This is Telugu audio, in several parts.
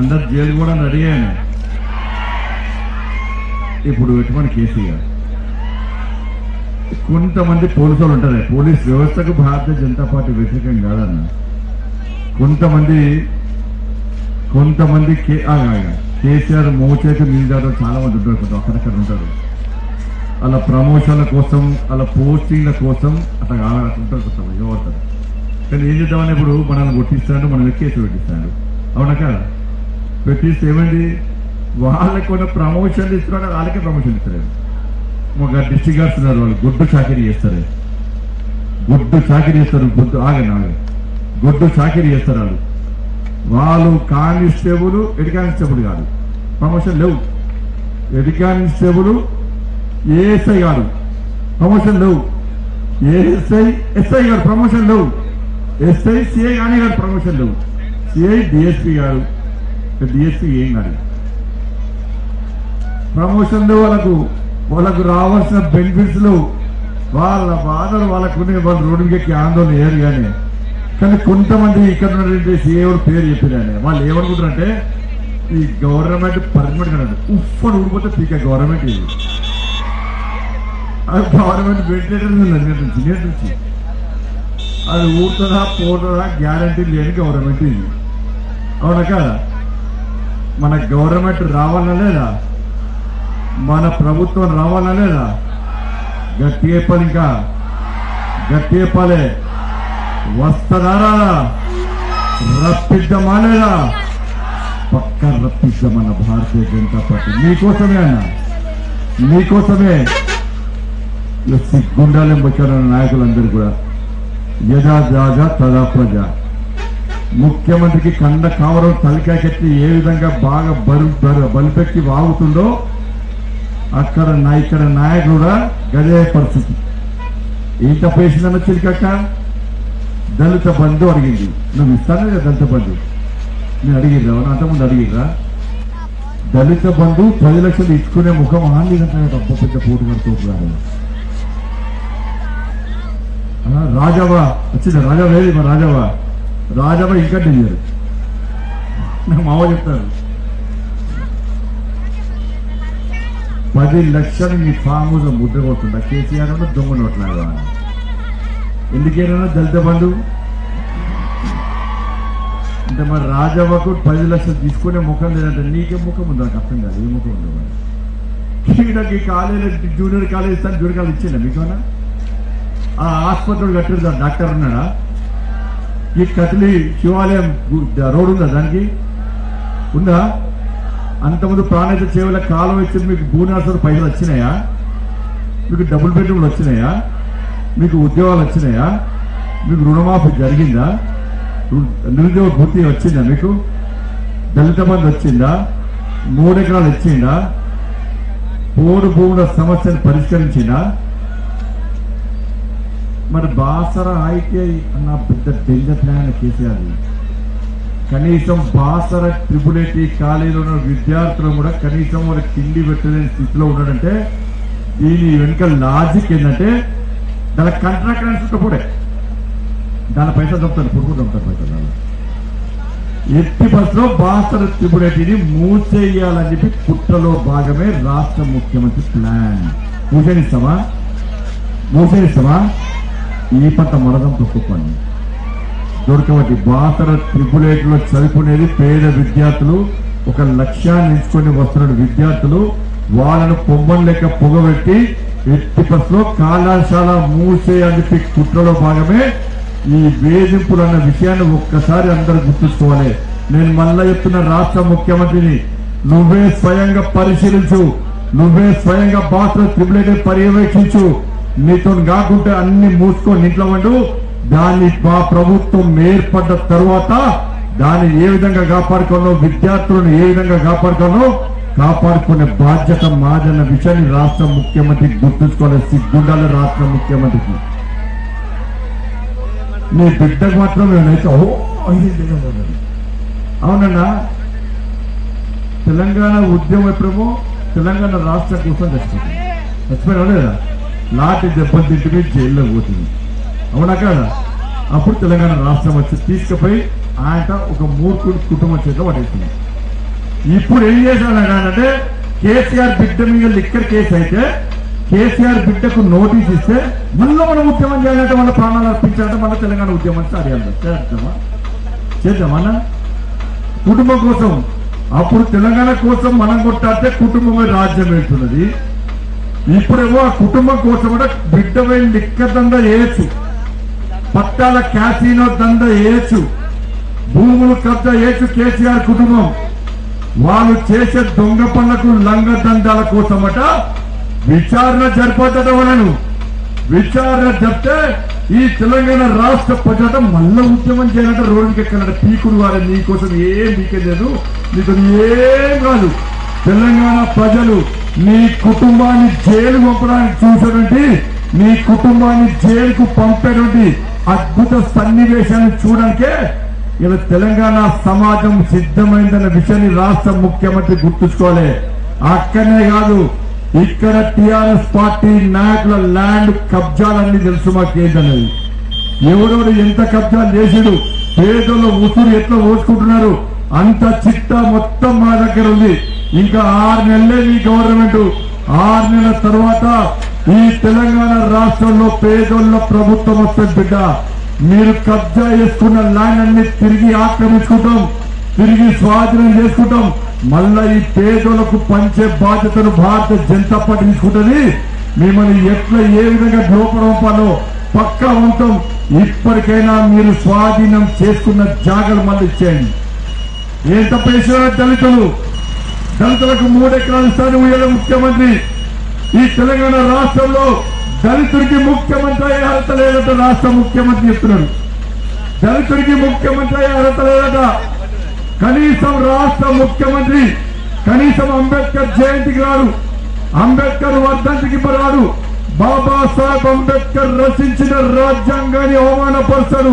అందరు జైలు కూడా రెడీ అయినా ఇప్పుడు ఎటువంటి కేసీఆర్ కొంతమంది పోలీసు వాళ్ళు ఉంటారు పోలీస్ వ్యవస్థకు భారతీయ జనతా పార్టీ వ్యతిరేకం కాదన్న కొంతమంది కొంతమంది కే- ఆ, ఆ, ఆ, కేసీఆర్ మోచేతి నిండారు చాలా మంది ఉంటారు కొంచెం అక్కడక్కడ ఉంటారు అలా ప్రమోషన్ల కోసం అలా పోస్టింగ్ల కోసం అట్లా కావాలి అట్లా ఉంటారు కొంచెం యువతారు కానీ ఏం చేద్దామని ఇప్పుడు మనల్ని కొట్టిస్తాడు మనం కేసు పెట్టిస్తాడు అవునా కదా పెట్టిస్తే ఏమైంది వాళ్ళకి కొన్ని ప్రమోషన్లు ఇస్తున్నాడు వాళ్ళకే ప్రమోషన్ ఇస్తారు ఒక డిస్టిక్ గార్డ్స్ ఉన్నారు వాళ్ళు గుడ్డు చాకరీ చేస్తారు గుడ్డు చాకరీ చేస్తారు గుడ్డు ఆగండి ఆగండి గుడ్డు చాకరీ చేస్తారు వాళ్ళు వాళ్ళు కానిస్టేబుల్ ఎడ్ కానిస్టేబుల్ కాదు ప్రమోషన్ లేవు ఎడ్ కానిస్టేబుల్ ఏఎస్ఐ కాదు ప్రమోషన్ లేవు ఏఎస్ఐ ఎస్ఐ గారు ప్రమోషన్ లేవు ఎస్ఐ సిఐ కానీ గారు ప్రమోషన్ లేవు సిఐ డిఎస్పీ గారు డిఎస్పీ ఏం కాదు ప్రమోషన్ లేవు వాళ్ళకు వాళ్ళకు రావాల్సిన బెనిఫిట్స్ లేవు వాళ్ళ బాధలు వాళ్ళకు ఉన్నాయి. వాళ్ళు రోడ్డుకి ఎక్కి ఆందోళన చేయరు కానీ కానీ కొంతమంది ఇక్కడ ఉన్నటువంటి సీఏఓ పేరు చెప్పిరండి వాళ్ళు ఏమనుకుంటారంటే ఈ గవర్నమెంట్ పర్మనెంట్ కదండి ఉఫ్ అని ఊడిపోతే పీక గవర్నమెంట్ ఇది అది గవర్నమెంట్ వెంటిలేటర్ నిన్నటి నుంచి నేటి నుంచి అది ఊరుతుందా పోతుందా గ్యారంటీ లేని గవర్నమెంట్ ఇది అవునా కదా మన గవర్నమెంట్ రావాలా లేదా మన ప్రభుత్వం రావాలా లేదా గట్టి చెప్పాలి ఇంకా గట్టి చెప్పాలి వస్తారా రప్పిద్దామా లేదా పక్క రప్పిద్దామన్న భారతీయ జనతా పార్టీ మీకోసమే అన్న మీకోసమే ఈ సిగ్గుండాలేం వచ్చారన్న నాయకులందరూ కూడా యథా జాజా తదా ప్రజ ముఖ్యమంత్రికి కండ కావరం తలకాకెత్తి ఏ విధంగా బాగా బరు బరు- బలిపెట్టి వాగుతుందో అక్కడ నా ఇక్కడ నాయకుడు కూడా గదే పరిస్థితి ఏం తప్పు వేసిందన్న చిరికక్క దళిత బంధు అడిగింది నువ్వు ఇస్తాను కదా దళిత బంధు నేను అడిగిర్రా అంతకుముందు అడిగిర్రా దళిత బంధు పది లక్షలు ఇచ్చుకునే ముఖం ఆంది డబ్బు పెద్ద పోటు కడుతూ రాజావా వచ్చింది రాజావా ఏది మా రాజావా రాజావా ఇంకా డేంజర్ నాకు మావ చెప్తారు పది లక్షలు మీ ఫామ్ హౌస్ లో ముద్ర కొడుతుందా కేసీఆర్ అన్న దొంగ నోట్లాగా ఎందుకేనా దళిత బంధు అంటే మరి రాజవ్వకు పది లక్షలు తీసుకునే ముఖం లేదంటే నీకే ముఖం ఉంది నాకు అర్థం కాదు ఏ ముఖం ఉంది మరి ఈడకి కాలేజ్ జూనియర్ కాలేజ్ ఇస్తాను జూనియర్ కాలేజ్ ఇచ్చిందా మీకేమన్నా ఆ ఆసుపత్రులు కట్టిరు డాక్టర్ ఉన్నాడా ఈ కదిలి శివాలయం గు- రోడ్ ఉందా దానికి ఉందా అంతకుముందు ప్రాణహిత సేవల కాలం ఇచ్చింది మీకు భూనివాసులు పైసలు వచ్చినాయా మీకు డబుల్ బెడ్రూమ్లు వచ్చినాయా మీకు ఉద్యోగాలు వచ్చినాయా మీకు రుణమాఫీ జరిగిందా రు- నిరుద్యోగ భృతి వచ్చిందా మీకు దళిత బంధు వచ్చిందా మూడు ఎకరాలు ఇచ్చిందా పోడు భూముల సమస్యను పరిష్కరించిందా మరి బాసర ఐటీఐ అన్న పెద్ద డేంజర్ ప్లాన్ కేసీఆర్ కనీసం బాసర ట్రిపుల్ ఐటీ కాలేజీలో ఉన్న విద్యార్థులు కూడా కనీసం వాళ్ళకి తిండి పెట్టలేని స్థితిలో ఉన్నాడంటే దీని వెనుక లాజిక్ ఏంటంటే దాని కాంట్రాక్ట్ అని చుట్టపోడే దాని పైసలు చంపుతారు పురుగు చంపుతారు పైసలు దాని ఎట్టి బస్సులో బాసర ట్రిపుల్ ఐటీని మూసేయాలని చెప్పి కుట్రలో భాగమే రాష్ట్ర ముఖ్యమంత్రి ప్లాన్ మూసేనిస్తామా మూసేనిస్తామా ఈ పంట మరదం తొక్కుకోండి దొరకబట్టి బాసర ట్రిపుల్ ఎయిట్ లో చదువుకునేది పేద విద్యార్థులు ఒక లక్ష్యాన్ని ఎంచుకొని వస్తున్న విద్యార్థులు వాళ్ళను పొమ్మన్ లెక్క పొగబెట్టి ఎట్టి బస్సులో కళాశాల మూసే అని చెప్పి కుట్రలో భాగమే ఈ వేధింపులు అన్న విషయాన్ని ఒక్కసారి అందరూ గుర్తుంచుకోవాలి నేను మళ్ళా చెప్తున్న రాష్ట్ర ముఖ్యమంత్రిని నువ్వే స్వయంగా పరిశీలించు నువ్వే స్వయంగా బాసర ట్రిపుల్ ఎయిట్ పర్యవేక్షించు నీతో కాకుంటే అన్ని మూసుకొని ఇంట్లో వండు దాన్ని మా ప్రభుత్వం ఏర్పడ్డ తరువాత దాన్ని ఏ విధంగా కాపాడుకోనో విద్యార్థులను ఏ విధంగా కాపాడుకోనో కాపాడుకునే బాధ్యత మాదన్న విషయాన్ని రాష్ట్ర ముఖ్యమంత్రి గుర్తుంచుకోవాలి సిగ్గుండాలి రాష్ట్ర ముఖ్యమంత్రికి నీ బిడ్డకు మాత్రం నేనైతే ఓ అయ్యింది అన్నది. అవునన్నా తెలంగాణ ఉద్యమం ఎప్పుడేమో తెలంగాణ రాష్ట్రం కోసం చచ్చిపోతుంది చచ్చిపోయినా లేదా లాంటి దెబ్బలు తింటే జైల్లో పోతుంది అవునా కదా అప్పుడు తెలంగాణ రాష్ట్రం వచ్చి తీసుకుపోయి ఆయన ఒక మూర్ఖుడి కుటుంబం చేత పడేస్తుంది ఇప్పుడు ఏం చేశాను అంటే కేసీఆర్ బిడ్డ మీద లిక్కర్ కేసు అయితే కేసీఆర్ బిడ్డకు నోటీస్ ఇస్తే మళ్ళీ మనం ఉద్యమం చేయాలంటే మన ప్రాణాలు అర్పించాలంటే మన తెలంగాణ ఉద్యమం స్టార్ట్ చేయాలి చేద్దామా చేద్దామా కుటుంబం కోసం అప్పుడు తెలంగాణ కోసం మనం కొట్టాడితే కుటుంబమే రాజ్యం వెళ్తున్నది ఇప్పుడేమో ఆ కుటుంబం కోసం కూడా బిడ్డ పోయి లిక్క దండ వేయచ్చు పట్టాల క్యాసినో దండ వేయచ్చు భూములు కబ్జా చేయొచ్చు కేసీఆర్ కుటుంబం వాళ్ళు చేసే దొంగ పనులకు లంగ దండాల కోసమట విచారణ జరపదట వాళ్ళను విచారణ చెప్తే ఈ తెలంగాణ రాష్ట్ర ప్రజట మళ్ళా ఉద్యమం చేయాలంటే రోడ్డుకి ఎక్కాలంటే పీకుడు వారే నీకోసం ఏం మీకే లేదు నీకు ఏం కాదు తెలంగాణ ప్రజలు నీ కుటుంబాన్ని జైలు పంపడానికి చూసినటువంటి నీ కుటుంబాన్ని జైలుకు పంపేటువంటి అద్భుత సన్నివేశాన్ని చూడడానికే ఇలా తెలంగాణ సమాజం సిద్ధమైందన్న విషయాన్ని రాష్ట్ర ముఖ్యమంత్రి గుర్తుంచుకోవాలి అక్కడనే కాదు ఇక్కడ టిఆర్ఎస్ పార్టీ నాయకుల ల్యాండ్ కబ్జాలన్నీ తెలుసు మాకేంటనేది ఎవరెవరు ఎంత కబ్జా చేసిడు పేదల ఉసురు ఎట్లా ఓసుకుంటున్నారు అంత చిట్టా మొత్తం మా దగ్గర ఉంది ఇంకా ఆరు నెలలే మీ గవర్నమెంట్ ఆరు నెలల తర్వాత ఈ తెలంగాణ రాష్ట్రంలో పేదోళ్ళ ప్రభుత్వం వస్తుంది బిడ్డ మీరు కబ్జా చేసుకున్న ల్యాండ్ అన్ని తిరిగి ఆక్రమించుకుంటాం తిరిగి స్వాధీనం చేసుకుంటాం మళ్ళా ఈ పేదోళ్లకు పంచే బాధ్యతను భారత జనతా పార్టీ తీసుకుంటుంది మిమ్మల్ని ఎట్లా ఏ విధంగా లోపడంపాలో పక్కా ఉంటాం ఇప్పటికైనా మీరు స్వాధీనం చేసుకున్న జాగలు మళ్ళీ ఇచ్చేయండి ఏం తప్ప చేసిన దళితులు దళితులకు మూడెకరాల స్థానం ఇవ్వడం ముఖ్యమంత్రి ఈ తెలంగాణ రాష్ట్రంలో దళితుడికి ముఖ్యమంత్రి అయ్యే అర్హత లేదట రాష్ట్ర ముఖ్యమంత్రి చెప్తున్నాడు దళితుడికి ముఖ్యమంత్రి అయ్యే అర్హత లేదట కనీసం రాష్ట్ర ముఖ్యమంత్రి కనీసం అంబేద్కర్ జయంతికి రాడు అంబేద్కర్ వర్ధంతికి రాడు బాబాసాహెబ్ అంబేద్కర్ రచించిన రాజ్యాంగాన్ని అవమానపరుస్తాడు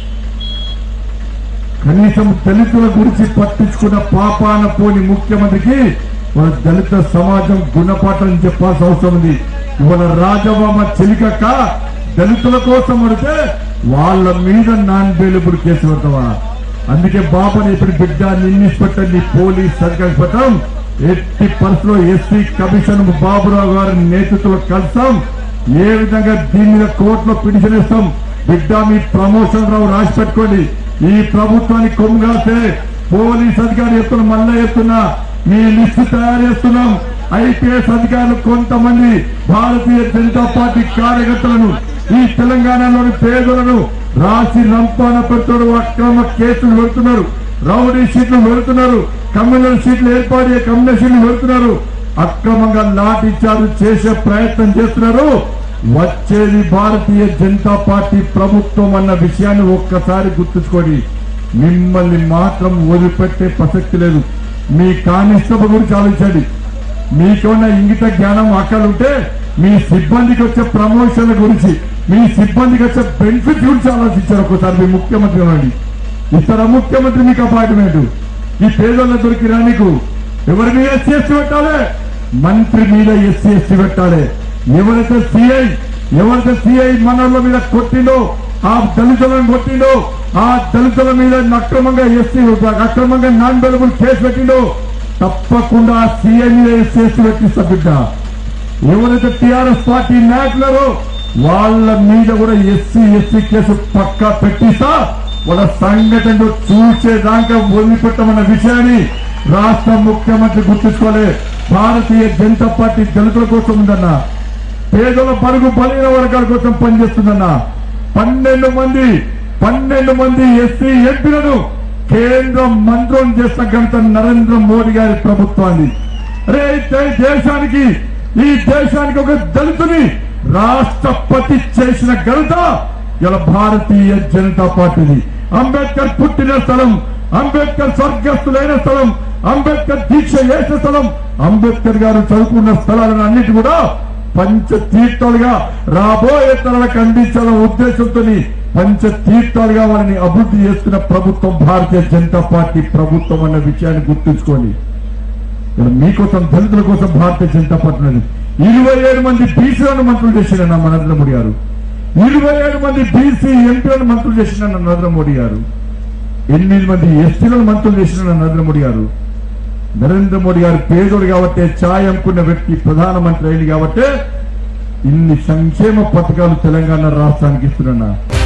కనీసం దళితుల గురించి పట్టించుకున్న పాపాన పోని ముఖ్యమంత్రికి వాళ్ళ దళిత సమాజం గుణపాఠం చెప్పాల్సిన అవసరం ఉంది ఇవాళ రాజబామ చెలికక్క దళితుల కోసం అడితే వాళ్ళ మీద నాన్ బెయిలబుల్ కేసు పెడతావా అందుకే బాబాని ఇప్పుడు బిడ్డ ఇన్స్పెక్టర్ ని పోలీస్ సర్కార్ పెట్టాం ఎట్టి పరిస్థితిలో ఎస్సీ కమిషన్ బాబురావు గారి నేతృత్వంలో కలిసాం ఏ విధంగా దీని మీద కోర్టులో పిటిషన్ ఇస్తాం బిడ్డ మీ ప్రమోషన్ రావు రాసి పెట్టుకోండి ఈ ప్రభుత్వాన్ని కొమ్ముగాస్తే పోలీస్ అధికారి చెప్తున్నా మళ్ళా చెప్తున్నా మీ లిస్టు తయారు చేస్తున్నాం ఐపీఎస్ అధికారులు కొంతమంది భారతీయ జనతా పార్టీ కార్యకర్తలను ఈ తెలంగాణలోని పేదలను రాసి రంపాన పెడుతున్నారు అక్రమ కేసులు పెడుతున్నారు రౌడీ షీట్లు పెడుతున్నారు కమ్యూనల్ షీట్లు ఏర్పాటు కమ్యూనల్ షీట్లు పెడుతున్నారు అక్రమంగా లాఠీ చార్జ్ చేసే ప్రయత్నం చేస్తున్నారు వచ్చేది భారతీయ జనతా పార్టీ ప్రభుత్వం అన్న విషయాన్ని ఒక్కసారి గుర్తుంచుకోండి మిమ్మల్ని మాత్రం వదిలిపెట్టే ప్రసక్తి లేదు మీ కానిస్టేబుల్ గురించి ఆలోచించండి మీకేమన్నా ఇంగిత జ్ఞానం అక్కలుంటే మీ సిబ్బందికి వచ్చే ప్రమోషన్ల గురించి మీ సిబ్బందికి వచ్చే బెనిఫిట్ గురించి ఆలోచించారు ఒకసారి మీ ముఖ్యమంత్రి అనండి ఇతర ముఖ్యమంత్రి మీకు అపాయింట్మెంట్ ఈ పేదోళ్ళ దొరికిరా నీకు ఎవరి మీద ఎస్సీ ఎస్టీ పెట్టాలి మంత్రి మీద ఎస్సీ ఎస్టీ పెట్టాలి ఎవరైతే సిఐ ఎవరైతే సిఐ మనల మీద కొట్టిండో ఆ దళితులను కొట్టిండో ఆ దళితుల మీద అక్రమంగా ఎస్సీ అక్రమంగా నాన్ బెలబుల్ కేసు పెట్టిండో తప్పకుండా ఆ సిఐ మీద ఎస్సీ ఎస్టీ పెట్టిస్తా బిడ్డ ఎవరైతే టిఆర్ఎస్ పార్టీ నాయకులరో వాళ్ళ మీద కూడా ఎస్సీ ఎస్సీ కేసు పక్కా పెట్టిస్తా వాళ్ళ సంఘటన చూసేదాకా వదిలిపెట్టమన్న విషయాన్ని రాష్ట్ర ముఖ్యమంత్రి గుర్తుంచుకోలే భారతీయ జనతా పార్టీ దళితుల కోసం ఉందన్న పేదల పరుగు బలైన వర్గాల కోసం పనిచేస్తుందన్న పన్నెండు మంది పన్నెండు మంది ఎస్సీ ఎంపీలను కేంద్ర మంత్రులను చేసిన ఘనత నరేంద్ర మోడీ గారి ప్రభుత్వాన్ని అరే ఈ దేశానికి ఈ దేశానికి ఒక దళితుని రాష్ట్రపతి చేసిన ఘనత ఇలా భారతీయ జనతా పార్టీది అంబేద్కర్ పుట్టిన స్థలం అంబేద్కర్ స్వర్గస్థులైన స్థలం అంబేద్కర్ దీక్ష చేసిన స్థలం అంబేద్కర్ గారు చదువుకున్న స్థలాలను అన్నిటి కూడా పంచ తీర్థాలుగా రాబోయే తరాలకు అందించాలన్న ఉద్దేశంతో పంచ తీర్థాలుగా వారిని అభివృద్ధి చేస్తున్న ప్రభుత్వం భారతీయ జనతా పార్టీ ప్రభుత్వం అన్న విషయాన్ని గుర్తుంచుకోండి ఇలా మీకోసం దళితుల కోసం భారతీయ జనతా పార్టీ ఉన్నది ఇరవై ఏడు మంది బీసీలను మంత్రులు చేసిన నరేంద్ర మోడీ గారు ఇరవై ఏడు మంది బీసీ ఎంపీలను మంత్రులు చేసిన నరేంద్ర మోడీ గారు ఎనిమిది మంది ఎస్టీలను మంత్రులు చేసిన నరేంద్ర మోడీ గారు నరేంద్ర మోడీ గారు పేదోడు కాబట్టి ఛాయ్ అమ్ముకున్న వ్యక్తి ప్రధానమంత్రి అయింది కాబట్టి ఇన్ని సంక్షేమ పథకాలు తెలంగాణ రాష్ట్రానికి ఇస్తున్నా